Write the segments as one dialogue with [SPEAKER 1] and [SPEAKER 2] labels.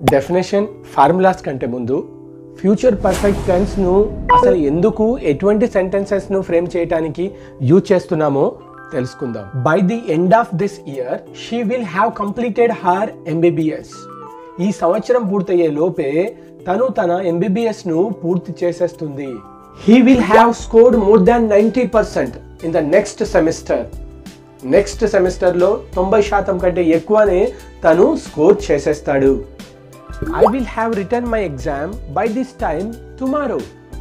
[SPEAKER 1] definition formulas కంటే ముందు future perfect టెన్స్ను అసలు ఎందుకు ఎటువంటి సెంటెన్సెస్ను ఫ్రేమ్ చేయడానికి యూజ్ చేస్తున్నామో తెలుసుకుందాం by the end of this year she will have completed her MBBS ఈ సంవత్సరం పూర్తయ్యే లోపే తను తన ఎంబీబీఎస్ ను పూర్తి చేసేస్తుంది he will have scored more than ninety percent in the next semester next సెమిస్టర్లో తొంభై శాతం కంటే ఎక్కువనే తను స్కోర్ చేసేస్తాడు I will have return my exam by this time tomorrow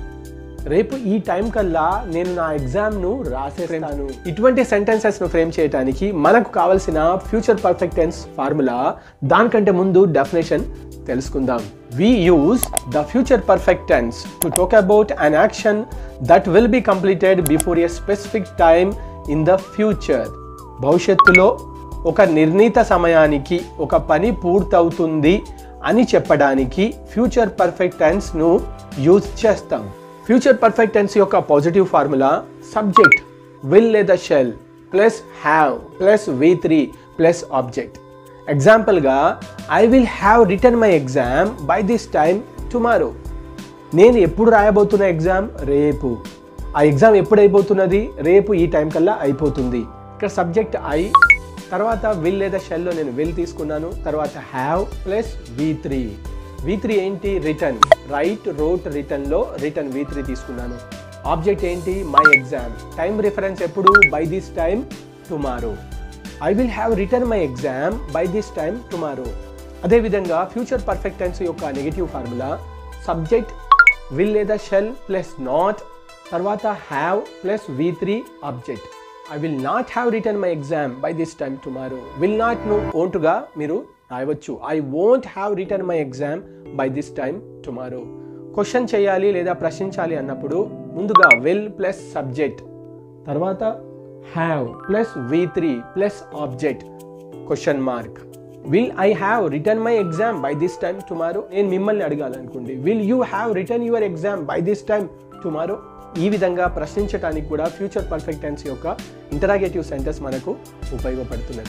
[SPEAKER 1] రేపు ఈ టైం కల్లా నేను నా ఎగ్జామ్ను రాసేస్తాను ఇటువంటి సెంటెన్సెస్ను ఫ్రేమ్ చేయడానికి మనకు కావలసిన ఫ్యూచర్ పర్ఫెక్ట్ టెన్స్ ఫార్ములా దానికంటే ముందు డెఫినేషన్ తెలుసుకుందాం we use the future perfect tense to talk about an action that will be completed before a specific time in the future భవిష్యత్తులో ఒక నిర్ణీత సమయానికి ఒక పని పూర్తవుతుంది అని చెప్పడానికి ఫ్యూచర్ పర్ఫెక్ట్ టెన్స్ను యూజ్ చేస్తాం ఫ్యూచర్ పర్ఫెక్ట్ టెన్స్ యొక్క పాజిటివ్ ఫార్ములా సబ్జెక్ట్ విల్ లేదా shall plus have plus V three plus object ఎగ్జాంపుల్గా I will have return my exam by this time tomorrow నేను ఎప్పుడు రాయబోతున్న ఎగ్జామ్ రేపు ఆ ఎగ్జామ్ ఎప్పుడు అయిపోతున్నది రేపు ఈ టైం కల్లా అయిపోతుంది ఇక్కడ సబ్జెక్ట్ ఐ తర్వాత విల్ లేదా షెల్లో నేను విల్ తీసుకున్నాను తర్వాత have plus V three V three ఏంటి రిటర్న్ రైట్ రోట్ రిటర్న్లో రిటర్న్ వి త్రీ తీసుకున్నాను ఆబ్జెక్ట్ ఏంటి మై ఎగ్జామ్ టైం రిఫరెన్స్ ఎప్పుడు by this time tomorrow I will have return my exam by this time tomorrow అదేవిధంగా future perfect tense యొక్క negative formula subject will లేదా shall plus not తర్వాత have plus V three object I will not have return my exam by this time tomorrow will not ను ఓంటుగా మీరు రాయవచ్చు I won't have return my exam by this time tomorrow question చేయాలి లేదా ప్రశ్నించాలి అన్నప్పుడు ముందుగా విల్ ప్లస్ సబ్జెక్ట్ తర్వాత have plus V three plus object question mark will I have return my exam by this time tomorrow నేను మిమ్మల్ని అడగాలనుకోండి will you have return your exam by this time tomorrow ఈ విధంగా ప్రశ్నించడానికి కూడా future perfect tense యొక్క interrogative sentence మనకు ఉపయోగపడుతున్నది